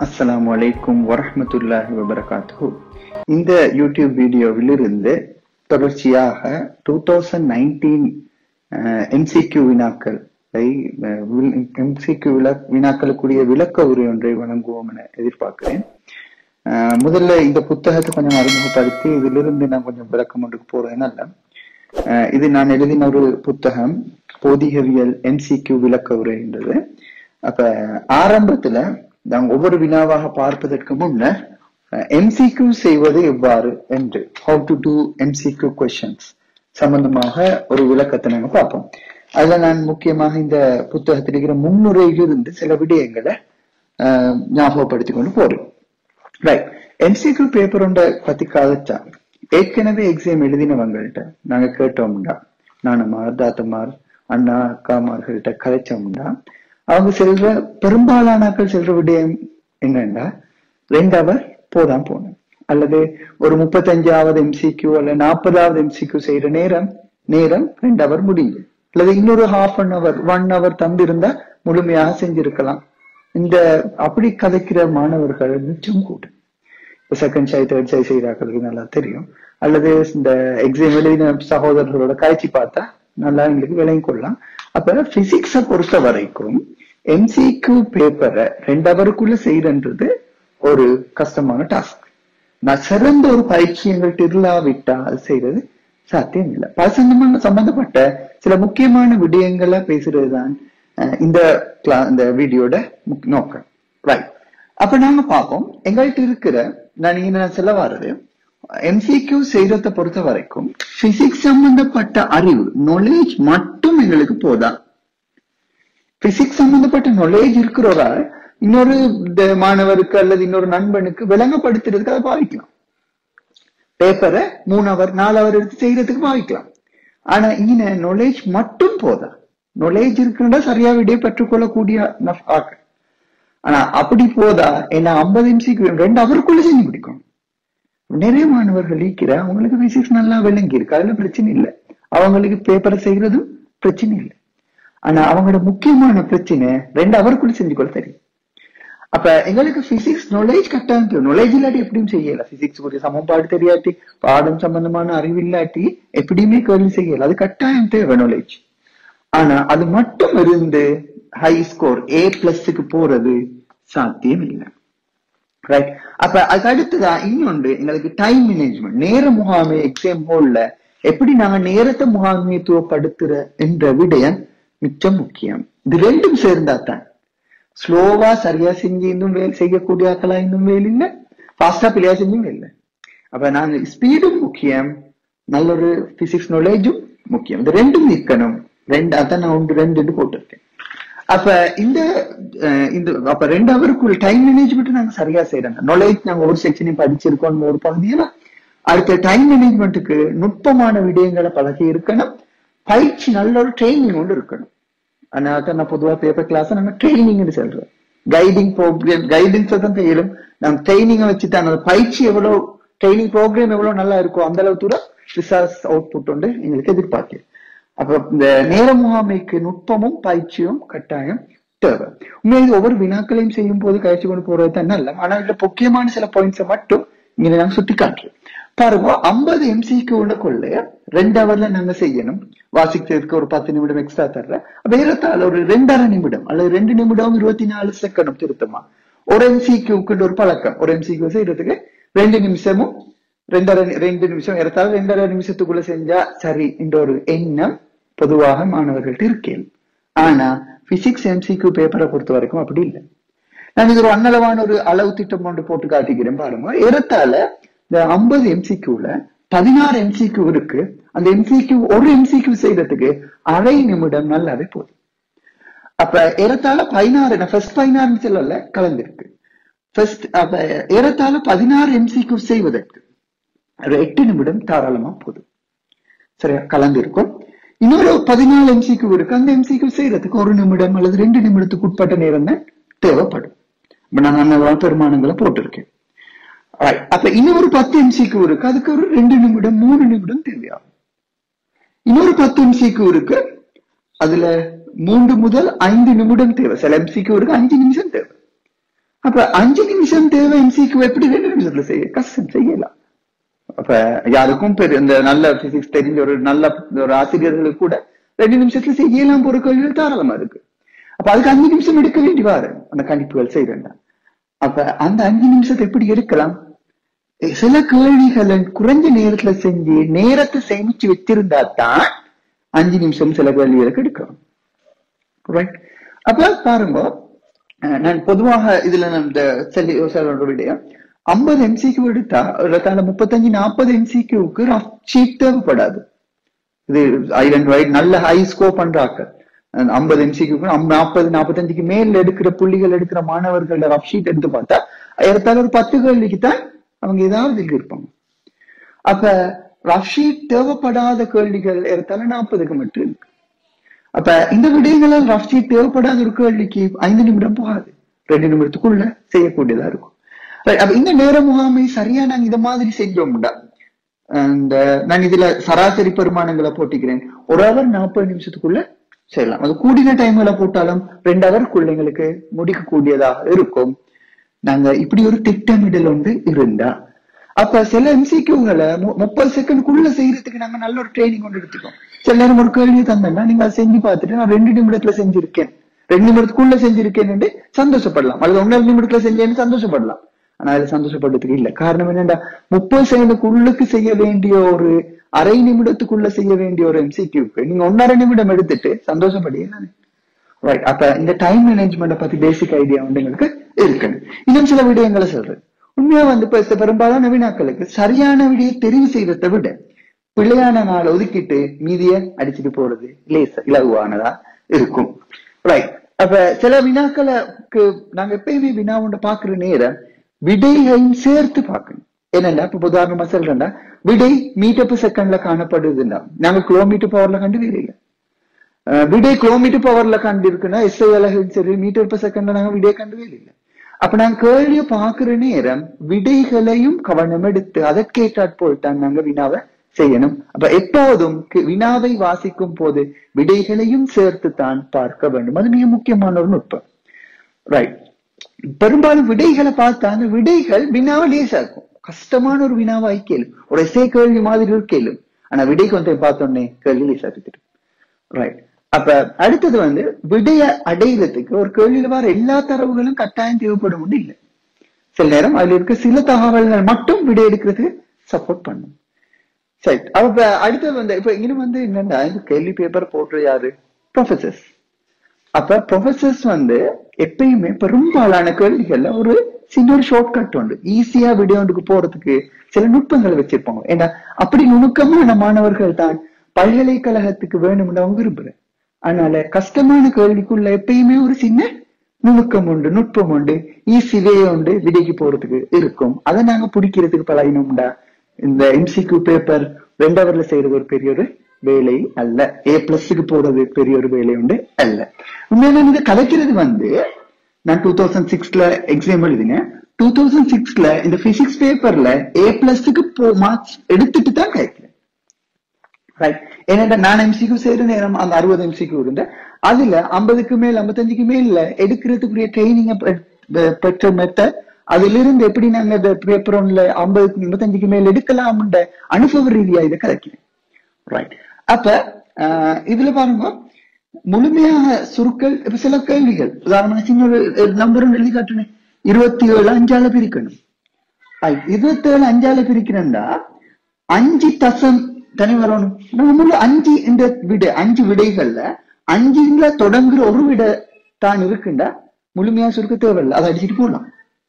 அஸ்ஸலாமு அலைக்கும் வரஹ்மத்துல்லாஹி வபரகாத்துஹு இந்த யூடியூப் வீடியோவிலிருந்து தொடர்ச்சியாக டூ தௌசண்ட் நைன்டீன் எம்சிக்யூ வினாக்கள் எம்சிக்யூ வினாக்களுக்குரிய விளக்க உரை ஒன்றை வழங்குவோம் என எதிர்பார்க்கிறேன் அஹ், முதல்ல இந்த புத்தகத்தை கொஞ்சம் அறிமுகப்படுத்தி இதிலிருந்து நான் கொஞ்சம் விளக்கம் ஒன்றுக்கு போறேன் நல்ல அஹ், இது நான் எழுதின ஒரு புத்தகம் போதிகவியல் எம்சிக்யூ விளக்க உரை என்றது அப்ப ஆரம்பத்துல நாங்க ஒவ்வொரு வினாவாக பார்ப்பதற்கு முன்னர் எம்சிக்யூ செய்வது எவ்வாறு என்று how to do MCQ questions சம்பந்தமாக ஒரு விளக்கத்தை நாங்க பார்ப்போம் அதுல நான் முக்கியமாக இந்த புத்தகத்தில் இருக்கிற முன்னுரையிலிருந்து சில விடயங்களை அஹ், ஞாபகப்படுத்திக் கொண்டு போறேன் ரைட் எம்சிக்யூ பேப்பர் ஒன்றை பத்தி கதைச்சா ஏற்கனவே எக்ஸாம் எழுதினவங்கள்ட்ட நாங்க கேட்டோம்டா நானமார் தாத்தமார் அண்ணா அக்காமார்கள்ட்ட கதைச்சோம்டா அவங்க செல்ற பெரும்பாலானாக்கள் செல்ற விடயம் என்னன்னா ரெண்டு அவர் போதான் போகணும் அல்லது ஒரு முப்பத்தஞ்சாவது எம்சிக்யூ அல்ல நாற்பதாவது எம்சிக்யூ செய்யற நேரம் நேரம் ரெண்டு அவர் முடியுது அல்லது இன்னொரு half an hour one hour தந்திருந்தா முழுமையாக செஞ்சிருக்கலாம் இந்த அப்படி கதைக்கிற மாணவர்கள் மிச்சம் கூட இப்போ செகண்ட் சாய் தேர்ட் சாய் செய்கிறார்களுக்கு நல்லா தெரியும் அல்லது இந்த எக்ஸாம் எழுதின சகோதரர்களோட காய்ச்சி பார்த்தா நல்லா எங்களுக்கு விளங்கி கொள்ளலாம் அப்ப பிசிக்ஸை பொறுத்த வரைக்கும் எம்சிக்யூ பேப்பரை ரெண்டு அவருக்குள்ள செய்யறன்றது ஒரு கஷ்டமான டாஸ்க் நான் சிறந்த ஒரு பயிற்சி எங்கள்கிட்ட இல்லாவிட்டா அது செய்யறது சாத்தியம் இல்லை பல சம்பந்தமான சம்பந்தப்பட்ட சில முக்கியமான விடயங்களை பேசுறது தான் அஹ், இந்த cla- இந்த வீடியோட முக்- நோக்கம் ரைட் அப்ப நாங்க பார்ப்போம் எங்கள்கிட்ட இருக்கிற நான் இங்க நான் சொல்ல வர்றது எம்சிக்யூ செய்யறத பொறுத்த வரைக்கும் பிசிக்ஸ் சம்பந்தப்பட்ட அறிவு knowledge மட்டும் எங்களுக்கு போதா பிசிக்ஸ் சம்பந்தப்பட்ட knowledge இருக்கிற ஒரு ஆள் இன்னொரு இந்த மாணவருக்கு அல்லது இன்னொரு நண்பனுக்கு விளங்கப்படுத்துறதுக்கு அதை பாவிக்கலாம் பேப்பரை மூணு அவர் நாலு அவர் எடுத்து செய்யறதுக்கு பாவிக்கலாம் ஆனா இங்க knowledge மட்டும் போதா knowledge இருக்குன்னா சரியா விடைய பெற்றுக்கொள்ளக்கூடிய நஃப்- ஆட்கள் ஆனா அப்படி போதா என்ன ஐம்பது எம்சிக்கு ரெண்டு அவருக்குள்ள செஞ்சு பிடிக்கும் நிறைய மாணவர்கள் ஈக்கிற அவங்களுக்கு பிசிக்ஸ் நல்லா விளங்கி இருக்கு அதுல பிரச்சனை இல்லை அவங்களுக்கு பேப்பரை செய்யறதும் பிரச்சனை இல்லை ஆனா அவங்களோட முக்கியமான பிரச்சனை ரெண்டு அவருக்குள்ள செஞ்சு கொள்ள தெரியும் அப்ப எங்களுக்கு பிசிக்ஸ் knowledge கட்டாயம் தெரியும் knowledge இல்லாட்டி எப்படியும் செய்யல பிசிக்ஸ் ஒரு சமன்பாடு தெரியாட்டி பாடம் சம்பந்தமான அறிவு இல்லாட்டி எப்படியுமே கேள்வி செய்யல அது கட்டாயம் தேவை knowledge ஆனா அது மட்டும் இருந்து ஹை ஸ்கோர் ஏ பிளஸ்க்கு போறது சாத்தியம் இல்லை ரைட் அப்ப அதுக்கு அடுத்ததா இன்னொன்று எங்களுக்கு டைம் மேனேஜ்மெண்ட் நேர முகாமை எக்ஸாம் ஹோல்ல எப்படி நாங்க நேரத்தை முகாமைத்துவப்படுத்துற என்ற விடயம் மிச்சம் முக்கியம் இது ரெண்டும் சேர்ந்தா தான் ஸ்லோவா சரியா செஞ்சு இன்னும் வேலை செய்யக்கூடிய ஆக்களா இன்னும் வேலை இல்லை ஃபாஸ்டா பிள்ளையா செஞ்சும் இல்லை அப்ப நாங்க ஸ்பீடும் முக்கியம் நல்ல ஒரு பிசிக்ஸ் நாலேஜும் முக்கியம் இந்த ரெண்டும் நிக்கணும் ரெண்டு அதான் நான் ஒன்று ரெண்டு போட்டிருக்கேன் அப்ப இந்த அஹ், இந்த அப்ப ரெண்டு அவருக்குள்ள டைம் மேனேஜ்மெண்ட் நாங்க சரியா செய்யறோம் நாலேஜ் நாங்க ஒரு செக்ஷனையும் படிச்சிருக்கோம் ஒரு பகுதியில அடுத்த டைம் மேனேஜ்மெண்ட்டுக்கு நுட்பமான விடயங்களை பழகி இருக்கணும் பயிற்சி நல்ல ஒரு ட்ரைனிங் ஒன்று இருக்கணும் அதனால தான் நான் பொதுவா பேப்பர் கிளாஸ் நாங்க ட்ரைனிங்னு சொல்றோம் கைடிங் ப்ரோக்ராம் கைடன்ஸ் தான் கையிலும் நான் ட்ரைனிங்கை வச்சு தான் அந்த பயிற்சி எவ்வளவு ட்ரைனிங் ப்ரோக்ராம் எவ்வளவு நல்லா இருக்கோ அந்த அளவு தூரம் ரிசர்ச் அவுட்புட் வந்து எங்களுக்கு எதிர்பார்க்கிறேன் அப்ப இந்த நேர முகாமைக்கு நுட்பமும் பயிற்சியும் கட்டாயம் தேவை உண்மையாக ஒவ்வொரு வினாக்களையும் செய்யும் போது கழிச்சு கொண்டு போறது தான் நல்ல ஆனா இதுல முக்கியமான சில பாயிண்ட்ஸை மட்டும் இங்க நாங்க சுட்டி காட்டுறோம் பாருங்க ஐம்பது எம்சிக்கு உள்ள கொள்ள ரெண்டு ஹவர்ல நாங்க செய்யணும் வாசிக்கிறதுக்கு ஒரு பத்து நிமிடம் எக்ஸ்ட்ரா தர்றேன் வேறத்தால ஒரு ரெண்டரை நிமிடம் அல்லது ரெண்டு நிமிடம் இருபத்தி நாலு செகண்டும் திருத்தமா ஒரு எம்சிக்கு ஒரு பழக்கம் ஒரு எம்சிக்கு செய்யறதுக்கு ரெண்டு நிமிஷமும் ரெண்டரை ரெண்டு நிமிஷம் ஏறத்தாழ ரெண்டரை நிமிஷத்துக்குள்ள செஞ்சா சரி என்ற ஒரு எண்ணம் பொதுவாக மாணவர்கள்ட்ட இருக்கேன் ஆனா பிசிக்ஸ் எம்சிக்யூ பேப்பரை பொறுத்த வரைக்கும் அப்படி இல்லை நான் இது ஒரு அன்னளவான ஒரு அளவு திட்டம் ஒன்று போட்டு காட்டிக்கிறேன் பாருங்க ஏறத்தாழ இந்த ஐம்பது எம்சிக்யூல பதினாறு எம்சிக்யூ இருக்கு அந்த எம்சிக்யூ ஒரு எம்சிக்யூ செய்யறதுக்கு அரை நிமிடம் நல்லாவே போதும் அப்ப ஏறத்தாழ பதினாறு நான் ஃபர்ஸ்ட் பதினாறு சொல்லல கலந்துருக்கு ஃபர்ஸ்ட் அப்ப ஏறத்தாழ பதினாறு எம்சிக்யூ செய்வதற்கு ஒரு எட்டு நிமிடம் தாராளமா போதும் சரியா கலந்து இருக்கும் இன்னொரு பதினாலு எம்சிக்கு இருக்கு அந்த எம்சிக்கு செய்யறதுக்கு ஒரு நிமிடம் அல்லது ரெண்டு நிமிடத்துக்கு உட்பட்ட நேரம் தான் தேவைப்படும் இப்ப நான் நல்ல பெருமானங்களை போட்டிருக்கேன் Right. அப்ப இன்னொரு பத்து எம்சிக்கு இருக்கு அதுக்கு ஒரு ரெண்டு நிமிடம் மூணு நிமிடம் தேவையாகும் இன்னொரு பத்து எம்சிக்கு இருக்கு அதுல மூன்று முதல் ஐந்து நிமிடம் தேவை சில எம்சிக்கு இருக்கு அஞ்சு நிமிஷம் தேவை அப்ப அஞ்சு நிமிஷம் தேவை எம்சிக்கு எப்படி ரெண்டு நிமிஷத்துல செய்ய கஷ்டம் செய்யலாம் அப்ப யாருக்கும் பெரிய இந்த நல்ல பிசிக்ஸ் தெரிஞ்ச ஒரு நல்ல ஒரு ஆசிரியர்களுக்கு கூட ரெண்டு நிமிஷத்துல செய்யலாம் போற கேள்விகள் தாராளமா இருக்கு அப்ப அதுக்கு அஞ்சு நிமிஷம் எடுக்க வேண்டி வாரு அந்த கணிப்புகள் செய்யறேன் அப்ப அந்த அஞ்சு நிமிஷத்தை எப்படி எடுக்கலாம் சில கேள்விகளை குறைஞ்ச நேரத்துல செஞ்சு நேரத்தை சேமிச்சு வச்சிருந்தா தான் அஞ்சு நிமிஷம் சில கேள்விகளுக்கு எடுக்கலாம் ரைட் அப்ப பாருங்க அஹ் நான் பொதுவாக இதுல நான் இந்த செல்லி சொல்ற விடயம் ஐம்பது எம்சிக்கு எடுத்தா ஒரு முப்பத்தஞ்சு நாற்பது எம்சிக்கு ரஃப் ஷீட் தேவைப்படாது இது ஐலண்ட் வைட் நல்ல ஹை ஸ்கோர் பண்றாங்க ஐம்பது எம்சிக்கு நாற்பது நாற்பத்தஞ்சுக்கு மேல எடுக்கிற புள்ளிகள் எடுக்கிற மாணவர்களோட ரஃப் ஷீட் எடுத்து பார்த்தா ஏறத்தாழ ஒரு பத்து கேள்விக்கு தான் அவங்க ஏதாவது இதுக்கு இருப்பாங்க அப்ப ரஃப் ஷீட் தேவைப்படாத கேள்விகள் ஏறத்தாழ நாற்பதுக்கு மட்டும் இருக்கு அப்ப இந்த விடயங்களால் ரஃப் ஷீட் தேவைப்படாத ஒரு கேள்விக்கு ஐந்து நிமிடம் போகாது ரெண்டு நிமிடத்துக்குள்ள செய்யக்கூடியதா இருக்கும் Right, அப்ப இந்த நேர முகாமை சரியா நாங்க இந்த மாதிரி செஞ்சோம்டா அந்த நான் இதுல சராசரி பெருமானங்களை போட்டிக்கிறேன் ஒரு ஹவர் நாற்பது நிமிஷத்துக்குள்ள செய்யலாம் அது கூடின டைம்ல போட்டாலும் ரெண்டு ஹவருக்குள்ள எங்களுக்கு முடிக்கக்கூடியதாக இருக்கும் நாங்க இப்படி ஒரு திட்டமிடல் ஒன்று இருந்தா அப்ப சில எம்சிக்யூகளை முப்பது செகண்ட்குள்ள செய்யறதுக்கு நாங்க நல்ல ஒரு ட்ரைனிங் கொண்டு எடுத்துக்கோம் சில நேரம் ஒரு கேள்வி தந்தேன்னா நீங்க அதை செஞ்சு பார்த்துட்டு நான் ரெண்டு நிமிடத்துல செஞ்சிருக்கேன் ரெண்டு நிமிடத்துக்குள்ள செஞ்சிருக்கேன் சந்தோஷப்படலாம் அல்லது ஒன்னரை நிமிடத்துல செஞ்சேன்னு சந்தோஷப்படலாம் ஆனா அதுல சந்தோஷப்படுறதுக்கு இல்ல காரணம் என்னண்டா முப்பது செகண்டுக்குள்ளுக்கு செய்ய வேண்டிய ஒரு அரை நிமிடத்துக்குள்ள செய்ய வேண்டிய ஒரு எம்சிக்யூக்கு நீங்க ஒன்னரை நிமிடம் எடுத்துட்டு சந்தோஷப்படியே ரைட் அப்ப இந்த டைம் மேனேஜ்மெண்ட் பத்தி பேசிக் ஐடியா வந்து எங்களுக்கு இருக்கணும் இன்னும் சில விடயங்களை சொல்றேன் உண்மையா வந்து இப்ப பெரும்பாலான வினாக்களுக்கு சரியான விடையை தெரிவு செய்யறதை விட பிள்ளையான நாள் ஒதுக்கிட்டு மீதிய அடிச்சுட்டு போறது லேச இலகுவானதா இருக்கும் ரைட் அப்ப சில வினாக்களுக்கு நாங்க எப்பயுமே வினா ஒன்று பாக்குற நேரம் விடையையும் சேர்த்து பார்க்கணும் என்னண்டா இப்ப உதாரணமா சொல்றேன்டா விடை மீட்டர் per செகண்ட்ல காணப்படுதுன்னா நாங்க கிலோமீட்டர் பவர்ல கண்டு இல்லை விடை கிலோமீட்டர் பவர்ல கண்டு இருக்குன்னா எஸ்ஐ அலகும் சரி மீட்டர் per செகண்ட்ல நாங்க விடையை கண்டுவே இல்லை அப்ப நாங்க கேள்விய பாக்குற நேரம் விடைகளையும் கவனம் எடுத்து அதற்கேற்றாற் போல் தான் நாங்க வினாவை செய்யணும் அப்ப எப்போதும் கி- வினாவை வாசிக்கும் போது விடைகளையும் சேர்த்து தான் பார்க்க வேண்டும் அது மிக முக்கியமான ஒரு நுட்பம் ரைட் பெரும்பாலும் விடைகளை பார்த்தா அந்த விடைகள் வினாவை லேசா இருக்கும் கஷ்டமான ஒரு வினாவாய் கேளு ஒரு எஸ்ஏ கேள்வி மாதிரி ஒரு கேளு ஆனா விடை கொஞ்சம் பார்த்தோன்னே கேள்வி லேசா இருக்குது ரைட் அப்ப அடுத்தது வந்து விடைய அடையிறதுக்கு ஒரு கேள்வியில வர எல்லா தரவுகளும் கட்டாயம் தேவைப்படும் இல்லை சில நேரம் அதுல இருக்க சில தகவல்கள் மட்டும் விடை எடுக்கிறதுக்கு சப்போர்ட் பண்ணும் சரி அப்ப அடுத்தது வந்து இப்ப இங்க வந்து என்னன்னா இந்த கேள்வி பேப்பர் போடுற யாரு ப்ரொஃபசர்ஸ் அப்ப ப்ரொஃபசர்ஸ் வந்து எப்பயுமே பெரும்பாலான கேள்விகள்ல ஒரு சின்ன ஒரு ஷார்ட் கட் உண்டு ஈஸியா வீடியோண்டுக்கு போறதுக்கு சில நுட்பங்களை வச்சிருப்பாங்க ஏன்னா அப்படி நுணுக்கமான மாணவர்கள் தான் பல்கலைக்கழகத்துக்கு வேணும்னு அவங்க விரும்புறேன் அதனால கஷ்டமான கேள்விக்குள்ள எப்பயுமே ஒரு சின்ன நுணுக்கம் உண்டு நுட்பம் உண்டு ஈஸிவே உண்டு விடைக்கு போறதுக்கு இருக்கும் அதை நாங்க பிடிக்கிறதுக்கு பழகினோம்டா இந்த எம்சிக்யூ பேப்பர் ரெண்டவர்ல செய்யறது ஒரு பெரிய ஒரு வேலை அல்ல ஏ பிளஸ்க்கு போறது பெரிய ஒரு வேலை உண்டு அல்ல உண்மையில இது கலைக்கிறது வந்து நான் டூ தௌசண்ட் சிக்ஸ்ல எக்ஸாம் எழுதினேன் டூ தௌசண்ட் சிக்ஸ்ல இந்த பிசிக்ஸ் பேப்பர்ல ஏ பிளஸ்க்கு மார்க்ஸ் எடுத்துட்டு தான் கலைக்கிறேன் ரைட் ஏன்னா நான் எம்சிக்கு செய்யற நேரம் அந்த அறுபது எம்சிக்கு இருந்தேன் அதுல ஐம்பதுக்கு மேல் ஐம்பத்தஞ்சுக்கு மேல எடுக்கிறதுக்குரிய ட்ரைனிங் பெற்ற மெத்தட் அதுல இருந்து எப்படி நாங்க இந்த பேப்பர் ஒன்ல ஐம்பதுக்கு ஐம்பத்தஞ்சுக்கு மேல் எடுக்கலாம்ன்ற அனுபவ ரீதியா இதை கலைக்கிறேன் ரைட் அப்ப ஆஹ், இதுல பாருங்க முழுமையாக சுருக்கள் இப்ப சில கேள்விகள் உதாரணமாக சின்ன ஒரு நம்பர் எழுதி காட்டுனேன் இருபத்தி ஏழு அஞ்சால பிரிக்கணும் இருபத்தி ஏழு அஞ்சால பிரிக்கிறேன்டா அஞ்சு தசம் தனி வரணும் நம்ம முன்ன அஞ்சு இந்த விடை அஞ்சு விடைகள்ல அஞ்சுல தொடங்குற ஒரு விடை தான் இருக்குண்டா முழுமையா சுருக்க தேவையில்லை அதை அடிச்சுட்டு போடலாம்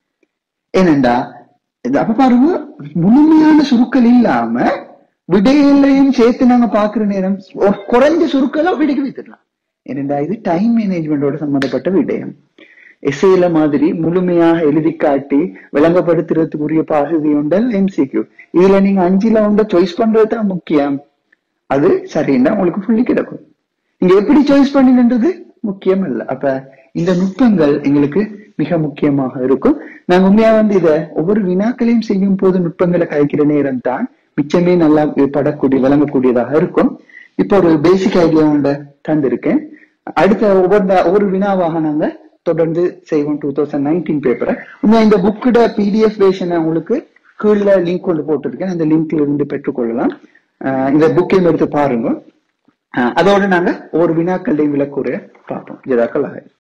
ஏனண்டா இது அப்ப பாருங்க முழுமையான சுருக்கல் இல்லாம விடைகளையும் சேர்த்து நாங்க பாக்குற நேரம் ஒரு குறைஞ்ச சுருக்கலா விடைக்கு வைத்துடலாம் ஏனண்டா இது டைம் மேனேஜ்மெண்டோட சம்பந்தப்பட்ட விடயம் எஸ்ஐல மாதிரி முழுமையாக எழுதி காட்டி விளங்கப்படுத்துறதுக்குரிய பகுதி உண்டல் எம்சிக்யூ இதுல நீங்க அஞ்சுல உண்ட சாய்ஸ் பண்றது தான் முக்கியம் அது சரின்னா உங்களுக்கு புள்ளி கிடக்கும் நீங்க எப்படி சாய்ஸ் பண்ணின்றது முக்கியம் இல்ல அப்ப இந்த நுட்பங்கள் எங்களுக்கு மிக முக்கியமாக இருக்கும் நாங்க உண்மையா வந்து இத ஒவ்வொரு வினாக்களையும் செய்யும் போது நுட்பங்களை கழிக்கிற நேரம் தான் மிச்சமே நல்லா படக்கூடிய விளங்கக்கூடியதாக இருக்கும் இப்போ ஒரு பேசிக் ஐடியா ஒன்றை தந்திருக்கேன் அடுத்த ஒவ்வொரு ஒவ்வொரு வினாவாக நாங்க தொடர்ந்து செய்வோம் டூ தௌசண்ட் நைன்டீன் பேப்பரை இன்னும் இந்த புக்கோட பிடிஎஃப் வேஷனை உங்களுக்கு கீழே லிங்க் கொண்டு போட்டிருக்கேன் அந்த லிங்க்ல இருந்து பெற்றுக்கொள்ளலாம் அஹ் இந்த புக்கையும் எடுத்து பாருங்க அஹ் அதோட நாங்க ஒரு வினாக்களையும் விளக்குறைய பார்ப்போம் ஜெதாக்கல்